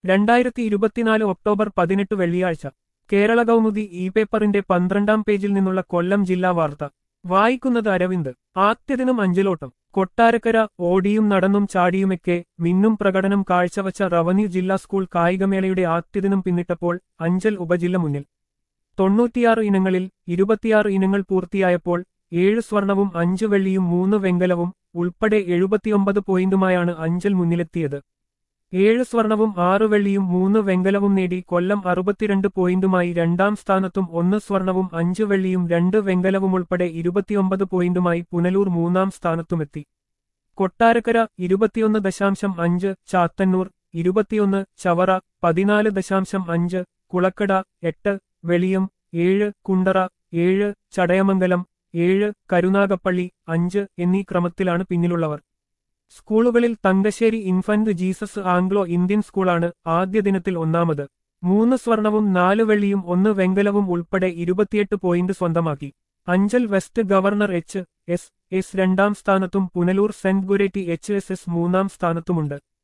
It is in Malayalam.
രണ്ടായിരത്തി ഇരുപത്തിനാല് ഒക്ടോബർ പതിനെട്ട് വെള്ളിയാഴ്ച കേരള കൗമുദി ഇ പേപ്പറിന്റെ പന്ത്രണ്ടാം പേജിൽ നിന്നുള്ള കൊല്ലം ജില്ലാ വാർത്ത വായിക്കുന്നത് അരവിന്ദ് ആദ്യദിനം അഞ്ചലോട്ടം കൊട്ടാരക്കര ഓടിയും നടന്നും ചാടിയുമൊക്കെ മിന്നും പ്രകടനം കാഴ്ചവച്ച റവന്യൂ ജില്ലാ സ്കൂൾ കായികമേളയുടെ ആദ്യദിനം പിന്നിട്ടപ്പോൾ അഞ്ചൽ ഉപജില്ല മുന്നിൽ തൊണ്ണൂറ്റിയാറ് ഇനങ്ങളിൽ ഇരുപത്തിയാറ് ഇനങ്ങൾ പൂർത്തിയായപ്പോൾ ഏഴ് സ്വർണവും അഞ്ച് വെള്ളിയും മൂന്ന് വെങ്കലവും ഉൾപ്പെടെ എഴുപത്തിയൊമ്പത് പോയിന്റുമായാണ് അഞ്ചൽ മുന്നിലെത്തിയത് ഏഴ് സ്വർണവും ആറ് വെള്ളിയും മൂന്ന് വെങ്കലവും നേടി കൊല്ലം അറുപത്തിരണ്ട് പോയിന്റുമായി രണ്ടാം സ്ഥാനത്തും ഒന്ന് സ്വർണവും അഞ്ച് വെള്ളിയും രണ്ട് വെങ്കലവും ഉൾപ്പെടെ ഇരുപത്തിയൊമ്പത് പോയിന്റുമായി പുനലൂർ മൂന്നാം സ്ഥാനത്തുമെത്തി കൊട്ടാരക്കര ഇരുപത്തിയൊന്ന് ദശാംശം അഞ്ച് ചാത്തന്നൂർ ഇരുപത്തിയൊന്ന് ചവറ പതിനാല് ദശാംശം അഞ്ച് കുളക്കട എട്ട് വെളിയം ഏഴ് കുണ്ടറ ഏഴ് ചടയമംഗലം ഏഴ് കരുനാഗപ്പള്ളി അഞ്ച് എന്നീ ക്രമത്തിലാണ് പിന്നിലുള്ളവർ സ്കൂളുകളിൽ Thangassery infant Jesus Anglo Indian സ്കൂളാണ് ആദ്യ ദിനത്തിൽ ഒന്നാമത് മൂന്ന് സ്വർണവും നാല് വെള്ളിയും ഒന്ന് വെങ്കലവും ഉൾപ്പെടെ ഇരുപത്തിയെട്ട് പോയിന്റ് സ്വന്തമാക്കി Anchal west governor H S S രണ്ടാം സ്ഥാനത്തും Punalur saint Goretti H S S മൂന്നാം സ്ഥാനത്തുമുണ്ട്